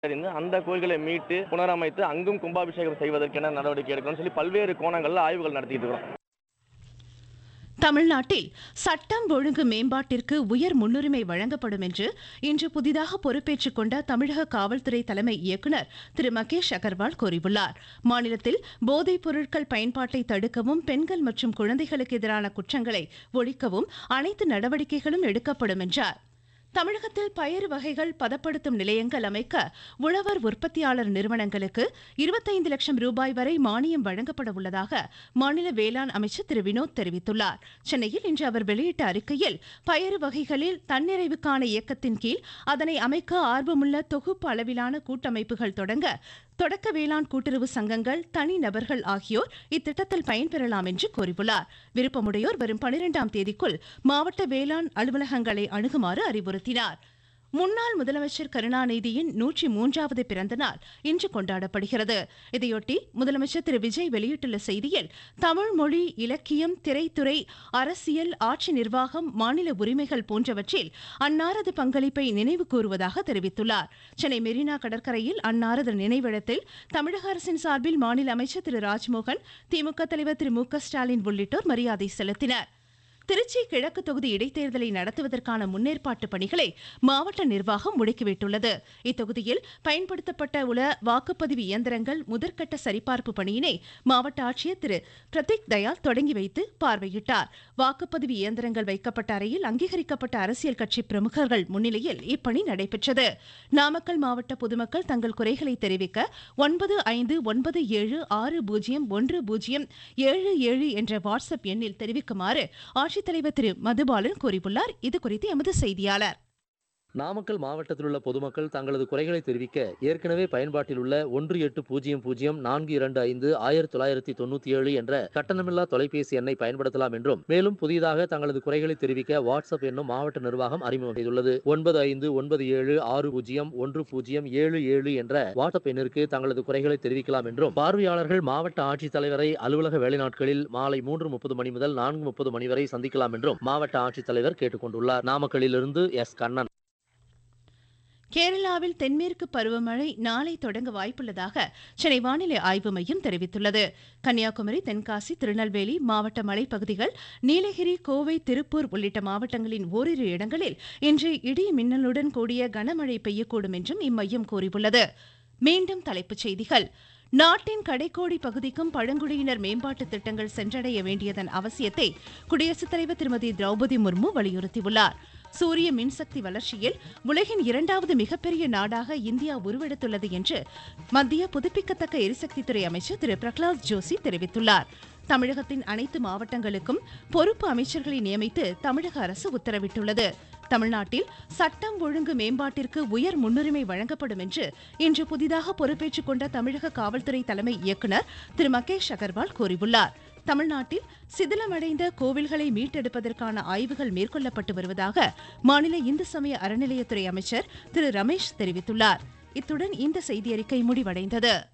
அறிந்து அந்த கோயில்களை மீட்டு புனரமைத்து அங்கும் கும்பாபிஷேகம் செய்வதற்கென நடவடிக்கை எடுக்கணும்னு சொல்லி பல்வேறு கோணங்கள்ல ஆய்வுகள் நடத்திட்டு இருக்கிறோம் தமிழ்நாட்டில் சட்டம் ஒழுங்கு மேம்பாட்டிற்கு உயர் முன்னுரிமை வழங்கப்படும் என்று இன்று புதிதாக பொறுப்பேற்றுக் கொண்ட தமிழக காவல்துறை தலைமை இயக்குநர் திரு மகேஷ் அகர்வால் கூறியுள்ளார் மாநிலத்தில் போதைப் பொருட்கள் பயன்பாட்டை தடுக்கவும் பெண்கள் மற்றும் குழந்தைகளுக்கு எதிரான குற்றங்களை ஒழிக்கவும் அனைத்து நடவடிக்கைகளும் எடுக்கப்படும் என்றார் தமிழகத்தில் பயறு வகைகள் பதப்படுத்தும் நிலையங்கள் அமைக்க உழவர் உற்பத்தியாளர் நிறுவனங்களுக்கு இருபத்தைந்து லட்சம் ரூபாய் வரை மானியம் வழங்கப்பட உள்ளதாக மாநில வேளாண் அமைச்சர் திரு வினோத் தெரிவித்துள்ளார் சென்னையில் இன்று அவர் வெளியிட்ட அறிக்கையில் பயறு வகைகளில் தன்னிறைவுக்கான இயக்கத்தின் கீழ் அதனை அமைக்க ஆர்வமுள்ள தொகுப்பு அளவிலான கூட்டமைப்புகள் தொடங்க தொடக்க வேளாண் கூட்டுறவு சங்கங்கள் தனி நபர்கள் ஆகியோர் இத்திட்டத்தில் பயன்பெறலாம் என்று கூறியுள்ளார் விருப்பமுடையோர் வரும் பனிரெண்டாம் தேதிக்குள் மாவட்ட வேளாண் அலுவலகங்களை அணுகுமாறு அறிவுறுத்தினார் முன்னாள் முதலமைச்சர் கருணாநிதியின் நூற்றி மூன்றாவது பிறந்த நாள் இன்று கொண்டாடப்படுகிறது இதையொட்டி முதலமைச்சர் திரு விஜய் வெளியிட்டுள்ள செய்தியில் தமிழ் மொழி இலக்கியம் திரைத்துறை அரசியல் ஆட்சி நிர்வாகம் மாநில உரிமைகள் போன்றவற்றில் அன்னாரது பங்களிப்பை நினைவு கூறுவதாக தெரிவித்துள்ளார் சென்னை மெரினா கடற்கரையில் அன்னாரது நினைவிடத்தில் தமிழக அரசின் சார்பில் மாநில அமைச்சர் திரு ராஜ்மோகன் திமுக தலைவர் திரு மு க ஸ்டாலின் உள்ளிட்டோர் மரியாதை செலுத்தினர் திருச்சி கிழக்கு தொகுதி இடைத்தேர்தலை நடத்துவதற்கான முன்னேற்பாட்டு பணிகளை மாவட்ட நிர்வாகம் முடுக்கிவிட்டுள்ளது இத்தொகுதியில் பயன்படுத்தப்பட்ட உள்ள வாக்குப்பதிவு இயந்திரங்கள் முதற்கட்ட சரிபார்ப்பு பணியினை மாவட்ட ஆட்சியர் திரு பிரதீக் தயாள் தொடங்கி வைத்து பார்வையிட்டார் வாக்குப்பதிவு இயந்திரங்கள் வைக்கப்பட்ட அறையில் அங்கீகரிக்கப்பட்ட அரசியல் கட்சி பிரமுகர்கள் முன்னிலையில் இப்பணி நடைபெற்றது நாமக்கல் மாவட்ட பொதுமக்கள் தங்கள் குறைகளை தெரிவிக்க ஒன்பது ஐந்து ஒன்பது ஏழு ஆறு பூஜ்ஜியம் ஒன்று பூஜ்ஜியம் ஏழு ஏழு என்ற வாட்ஸ்அப் எண்ணில் தெரிவிக்குமாறு ஆட்சித்தலைவர் திரு மதுபாலன் கூறியுள்ளார் இது குறித்து எமது செய்தியாளர் நாமக்கல் மாவட்டத்தில் உள்ள பொதுமக்கள் தங்களது குறைகளை தெரிவிக்க ஏற்கனவே பயன்பாட்டில் உள்ள ஒன்று எட்டு பூஜ்ஜியம் பூஜ்ஜியம் நான்கு இரண்டு ஐந்து ஆயிரத்தி தொள்ளாயிரத்தி தொண்ணூத்தி ஏழு என்ற கட்டணமில்லா தொலைபேசி எண்ணை பயன்படுத்தலாம் என்றும் மேலும் புதிதாக தங்களது குறைகளை தெரிவிக்க வாட்ஸ்அப் என்னும் மாவட்ட நிர்வாகம் அறிமுகம் செய்துள்ளது ஒன்பது ஐந்து ஒன்பது ஏழு ஆறு பூஜ்ஜியம் ஒன்று பூஜ்ஜியம் ஏழு ஏழு என்ற வாட்ஸ்அப் எண்ணிற்கு தங்களது குறைகளை தெரிவிக்கலாம் என்றும் பார்வையாளர்கள் மாவட்ட ஆட்சித்தலைவரை அலுவலக வேலை நாட்களில் மாலை மூன்று முப்பது மணி முதல் நான்கு முப்பது மணி வரை சந்திக்கலாம் என்றும் மாவட்ட ஆட்சித்தலைவர் கேட்டுக் கொண்டுள்ளார் நாமக்கல்லிலிருந்து எஸ் கண்ணன் கேரளாவில் தென்மேற்கு பருவமழை நாளை தொடங்க வாய்ப்புள்ளதாக சென்னை வானிலை ஆய்வு மையம் தெரிவித்துள்ளது கன்னியாகுமரி தென்காசி திருநெல்வேலி மாவட்ட மலைப்பகுதிகள் நீலகிரி கோவை திருப்பூர் உள்ளிட்ட மாவட்டங்களின் ஓரிரு இடங்களில் இன்று இடி மின்னலுடன் கூடிய கனமழை பெய்யக்கூடும் என்றும் இம்மையம் கூறியுள்ளது மீண்டும் தலைப்புச் செய்திகள் நாட்டின் கடைக்கோடி பகுதிக்கும் பழங்குடியினர் மேம்பாட்டு திட்டங்கள் சென்றடைய வேண்டியதன் அவசியத்தை குடியரசுத் தலைவர் திருமதி திரௌபதி முர்மு வலியுறுத்தியுள்ளார் சூரிய மின்சக்தி வளர்ச்சியில் உலகின் இரண்டாவது மிகப்பெரிய நாடாக இந்தியா உருவெடுத்துள்ளது என்று மத்திய புதுப்பிக்கத்தக்க எரிசக்தித்துறை அமைச்சர் திரு பிரகலாத் ஜோஷி தெரிவித்துள்ளார் தமிழகத்தின் அனைத்து மாவட்டங்களுக்கும் பொறுப்பு அமைச்சர்களை நியமித்து தமிழக அரசு உத்தரவிட்டுள்ளது தமிழ்நாட்டில் சட்டம் ஒழுங்கு மேம்பாட்டிற்கு உயர் முன்னுரிமை வழங்கப்படும் என்று இன்று புதிதாக பொறுப்பேற்றுக் கொண்ட தமிழக காவல்துறை தலைமை இயக்குநர் திரு மகேஷ் அகர்வால் கூறியுள்ளார் தமிழ்நாட்டில் சிதிலமடைந்த கோவில்களை மீட்டெடுப்பதற்கான ஆய்வுகள் மேற்கொள்ளப்பட்டு வருவதாக மாநில இந்து சமய அறநிலையத்துறை அமைச்சர் திரு ரமேஷ் தெரிவித்துள்ளார் இத்துடன் இந்த செய்தியறிக்கை முடிவடைந்தது